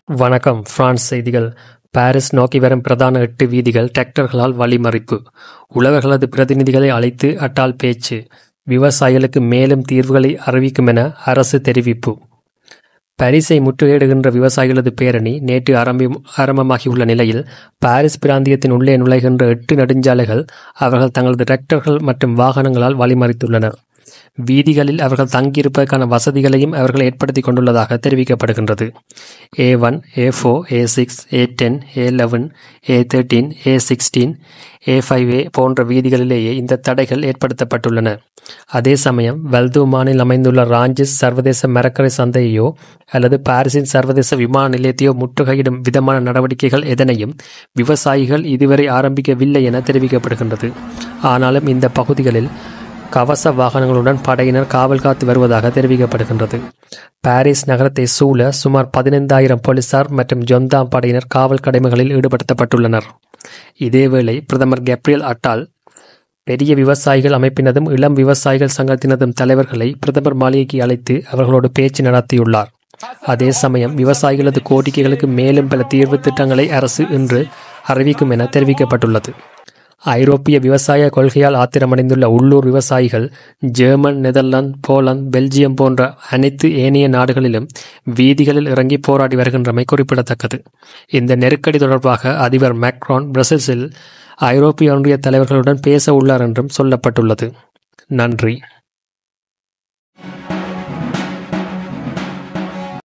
வணக்கம் பிரான்ஸ் செய்திகள் பாரிஸ் நோக்கி வரும் பிரதான எட்டு வீதிகள் டிராக்டர்களால் வழிமறிப்பு உழவர்களது பிரதிநிதிகளை அழைத்து அட்டால் பேச்சு விவசாயிகளுக்கு மேலும் தீர்வுகளை அறிவிக்கும் என அரசு தெரிவிப்பு பாரிஸை முற்றுகையிடுகின்ற விவசாயிகளது பேரணி நேற்று ஆரம்பி ஆரம்பமாகியுள்ள நிலையில் பாரிஸ் பிராந்தியத்தின் உள்ளே நுழைகின்ற எட்டு நெடுஞ்சாலைகள் அவர்கள் தங்களது டிராக்டர்கள் மற்றும் வாகனங்களால் வழிமறித்துள்ளனர் வீதிகளில் அவர்கள் தங்கியிருப்பதற்கான வசதிகளையும் அவர்கள் ஏற்படுத்தி கொண்டுள்ளதாக தெரிவிக்கப்படுகின்றது A one A four A six A ten A eleven A thirteen A sixteen A five A போன்ற வீதிகளிலேயே இந்த தடைகள் ஏற்படுத்தப்பட்டுள்ளன அதே சமயம் வல்துமானில் அமைந்துள்ள ராஞ்சிஸ் சர்வதேச மரக்கரை சந்தையோ அல்லது பாரிஸின் சர்வதேச விமான நிலையத்தையோ முற்றுகையிடும் விதமான நடவடிக்கைகள் எதனையும் விவசாயிகள் இதுவரை ஆரம்பிக்கவில்லை என தெரிவிக்கப்படுகின்றது ஆனாலும் இந்த பகுதிகளில் கவச வாகனங்களுடன் படையினர் காவல் காத்து வருவதாக தெரிவிக்கப்படுகின்றது பாரிஸ் நகரத்தை சூழ சுமார் பதினைந்தாயிரம் போலீசார் மற்றும் ஜொந்தாம் படையினர் காவல் கடமைகளில் ஈடுபடுத்தப்பட்டுள்ளனர் இதேவேளை பிரதமர் கப்ரியல் அட்டால் பெரிய விவசாயிகள் அமைப்பினதும் இளம் விவசாயிகள் சங்கத்தினதும் தலைவர்களை பிரதமர் மாளிகைக்கு அழைத்து அவர்களோடு பேச்சு நடத்தியுள்ளார் அதே சமயம் விவசாயிகளது கோரிக்கைகளுக்கு மேலும் பல தீர்வு திட்டங்களை அரசு இன்று அறிவிக்கும் என தெரிவிக்கப்பட்டுள்ளது ஐரோப்பிய விவசாய கொள்கையால் ஆத்திரமடைந்துள்ள உள்ளூர் விவசாயிகள் ஜெர்மன் நெதர்லாந்து போலந்து பெல்ஜியம் போன்ற அனைத்து ஏனைய நாடுகளிலும் வீதிகளில் இறங்கி போராடி வருகின்றமை குறிப்பிடத்தக்கது இந்த நெருக்கடி தொடர்பாக அதிபர் மேக்ரான் பிரசல்ஸில் ஐரோப்பிய ஒன்றிய தலைவர்களுடன் பேச உள்ளார் என்றும் சொல்லப்பட்டுள்ளது நன்றி